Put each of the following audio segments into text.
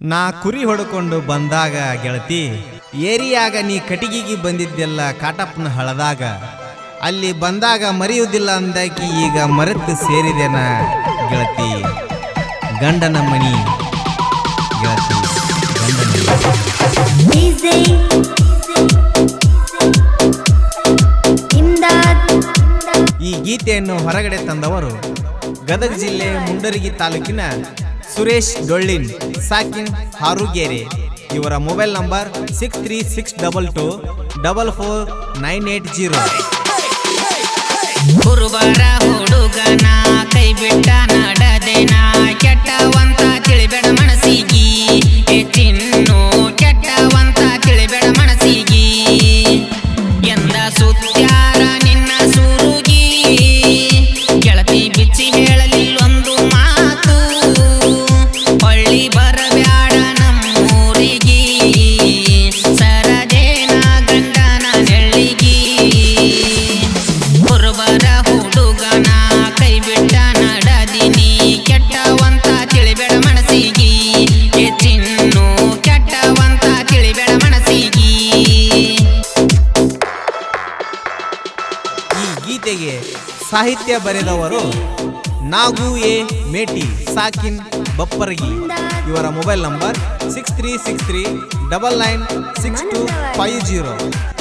ನಾ ಕುರಿ ಹೊಡ್ಕೊಂಡು ಬಂದಾಗ ಗೆಳತಿ ಏರಿಯಾಗ ನೀ ಕಟಿಗಿಗೆ ಬಂದಿದ್ದೆಲ್ಲ ಕಾಟಪ್ಪನ ಹಳದಾಗ ಅಲ್ಲಿ ಬಂದಾಗ ಮರೆಯುವುದಿಲ್ಲ ಅಂದಾಕಿ ಈಗ ಮರೆತು ಸೇರಿದೆನ ಗೆಳತಿ ಗಂಡನ ಮನಿ ಗೆಳತಿ ಗಂಡನ ಮನಿ. Easy. ಇಮ್ದಾದ್ ಈ ಗೀತೆಯನ್ನು ಹೊರಗಡೆ ತಂದವರು ಗದಗ ಜಿಲ್ಲೆ ಮುಂಡರಗಿ ತಾಲೂಕಿನ ಸುರೇಶ್ ಡೊಳ್ಳಿನ್ ಸಾಕಿನ್ ಹಾರುಗೇರೆ ಇವರ mobile number six three six double two double four nine eight zero ಕುರುಬರ ಹುಡುಗನ ಕೈ ಬಿಟ್ಟ ನಡದೆನ ಕೆಟ್ಟವಂತ ತಿಳಿಬೇಡ ಮನಸ್ಸಿಗಿ ಹೆಚ್ಚಿನ್ನು ಕೆಟ್ಟವಂತ ತಿಳಿಬೇಡ ಮನಸ್ಸಿಗಿ ಎಂದ ಸುತ್ಯಾರ ನಿನ್ನ ಸುರುಗಿ ಗೆಳತಿ ಬಿಚ್ಚಿ ಹೇಳಲಿಲ್ಲೊಂದು ಮಾತು ಹೊಳ್ಳಿ ಬರಬ್ಯಾಡ ನಮ್ಮೂರಿಗಿ ಸರದೇನ ಗಂಡನ ನೆಳ್ಳಿಗಿ ಕುರುಬರ ಹುಡುಗನ ಕೈ ಬಿಟ್ಟ ನಡದಿನಿ ಕೆಟ್ಟವಂತ ತಿಳಿಬೇಡ ಮನಸ್ಸಿಗಿ ಹೆಚ್ಚಿನ್ನು ಕೆಟ್ಟವಂತ ತಿಳಿಬೇಡ ಮನಸ್ಸಿಗಿ ಈ ಗೀತೆಗೆ ಸಾಹಿತ್ಯ ಬರೆದವರು ನಾಗು ಎ ಮೇಟಿ ಸಾಕಿನ್ ಬಪ್ಪರಗಿ ಇವರ mobile number six three six three double nine six two five zero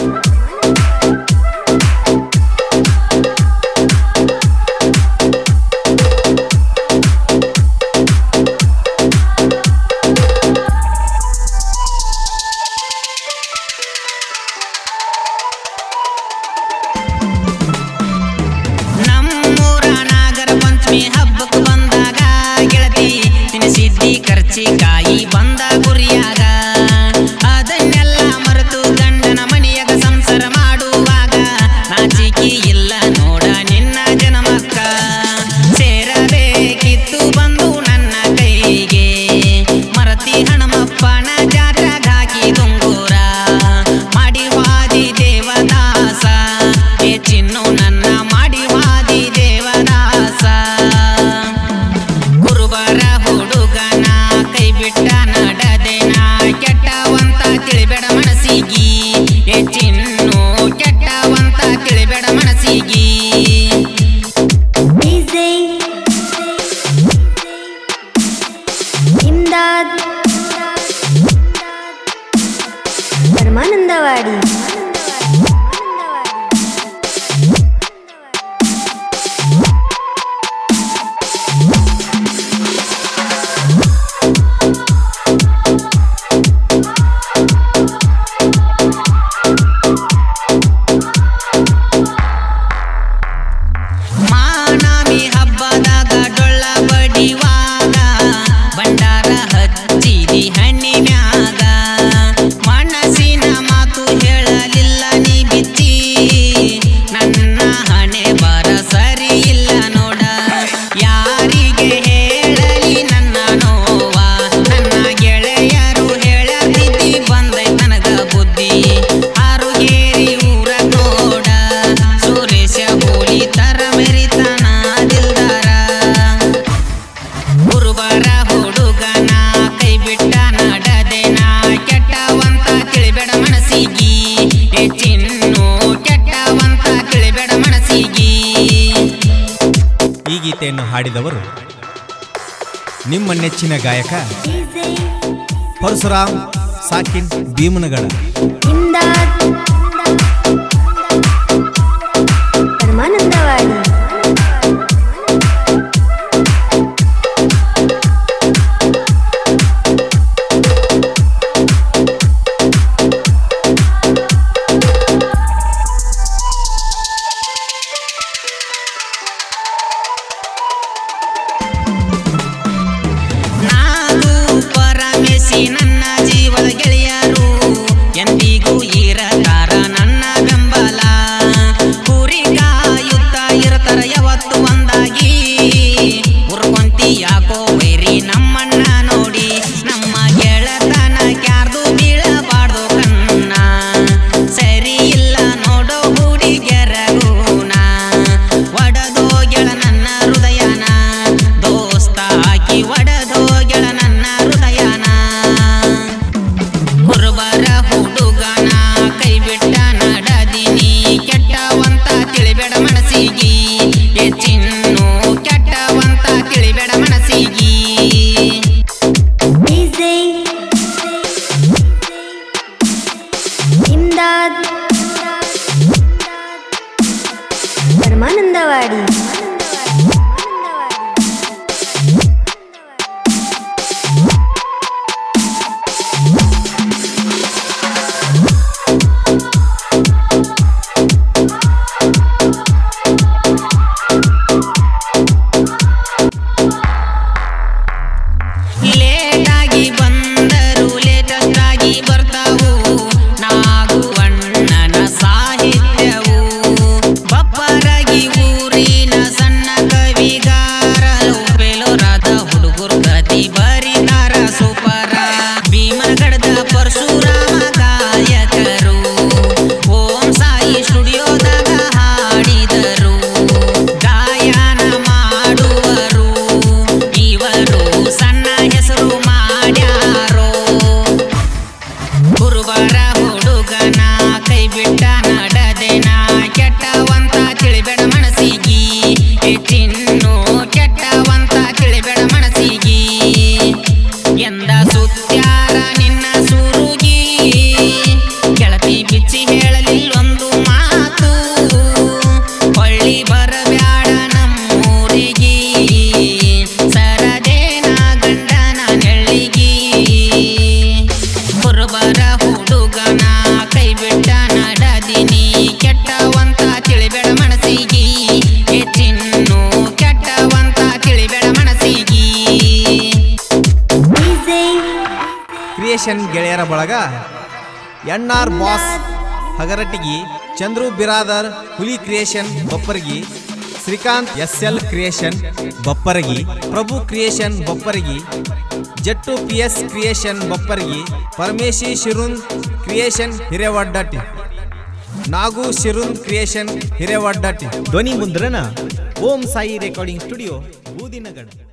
ನಮ್ಮೂರ ನಾಗರ ಪಂಚಮಿ ಹಬ್ಬಕ್ಕೆ ಬಂದಾಗ ಗೆಳತಿ ತಿನಿಸಿದ್ದಿ ಖರ್ಚಿಕಾಯಿ ಬಂದ ಗುರಿಯಾಗ ಅದನ್ನೆಲ್ಲ ಮರೆತು ಗಂಡನ ಮನೆಯಾಗ ಸಂಸಾರ ಮಾಡುವಾಗ ನಾಚಿಕೆ ಇಲ್ಲ ನೋಡ ನಿನ್ನ ಜನಮಕ್ಕ ಸೇರಬೇಕಿತ್ತು ಬಂದು ನನ್ನ ಕೈಗೆ ಮರತಿ ಹಣಮಪ್ಪನ ಜಾತ್ರಾಗ ಹಾಕಿ ತುಂಗೂರ ಮಾಡಿ ವಾದಿ ದೇವದಾಸ ಏ ಚಿನ್ನು ನನ್ನ ಮಾಡಿ ವಾದಿ ದೇವದಾಸ ಗುರುಬರ ಹುಡುಗನ ಕೈ ಬಿಟ್ಟ ನಡದೆನ ಕೆಟ್ಟವಂತ ತಿಳಿಬೇಡ ಮನಸ್ಸಿಗಿ ಏ ಚಿನ್ನು ಕೆಟ್ಟವಂತ ತಿಳಿಬೇಡ ಮನಸ್ಸಿಗಿ Easy. ಇಮ್ದಾದ್ ಪರಮಾನಂದವಾಡಿ ಮಾನವಿ ಹಬ್ಬದಾಗ ಡೊಳ್ಳ ಬಡಿವಾಗ ಭಂಡಾರ ಹಚ್ಚಿದಿ ಹಣ್ಣಿನ್ಯಾಗ ಮನಸ್ಸಿನ ಮಾತು ಹೇಳಲಿಲ್ಲ ನೀ ಬಿಚ್ಚಿ ನನ್ನ ಹಣೆ ಬರ ಸರಿ ಇಲ್ಲ ನೋಡ ಯಾರಿಗೆ ಹೇಳಲಿ ನನ್ನ ನೋವ ನನ್ನ ಗೆಳೆಯರು ಹೇಳದಿದ್ದಿ ಬಂದೈ ನನಗ ಬುದ್ಧಿ ಆರುಗೇರಿ ಊರ ನೋಡ ಸುರೇಶ ಹೋಲಿ ತರ ಮೆರಿತನ ದಿಲ್ದಾರ ಗುರುಬರ ಹುಡುಗನ ಕೈ ಬಿಟ್ಟ ನಡದೆನ ಕೆಟ್ಟವಂತ ತಿಳಿಬೇಡ ಮನಸ್ಸಿಗಿ ಹೆಚ್ಚಿನ್ನು ಕೆಟ್ಟವಂತ ತಿಳಿಬೇಡ ಮನಸ್ಸಿಗಿ ಈ ಗೀತೆಯನ್ನು ಹಾಡಿದವರು ನಿಮ್ಮ ನೆಚ್ಚಿನ ಗಾಯಕ Easy. ಪರಶುರಾಮ್ ಸಾಕಿನ್ ಭೀಮನಗಡ ಇಮ್ದಾದ್ ಪರಮಾನಂದವಾಡಿ ನಾನು ಪರಮೇಶಿ ನನ್ನ ಜೀವದ ಗೆಳೆಯರು ಎಂದಿಗೂ ಇರದ ಕ್ರಿಯೇಷನ್ ಗೆಳೆಯರ ಬಳಗ N R boss Hagaratgi Chandru Biradar Huli creation Bapparagi Shrikanth S L creation Bapparagi Prabhu creation Bapparagi Jattu P S creation Bapparagi Parameshi Shirun creation Hirevaddatti Nagu Shirun creation Hirevaddatti ಧ್ವನಿ ಮುಂದ್ರನ ಓಂ ಸಾಯಿ ರೆಕಾರ್ಡಿಂಗ್ ಸ್ಟುಡಿಯೋ ಬೂದಿನಗಡ್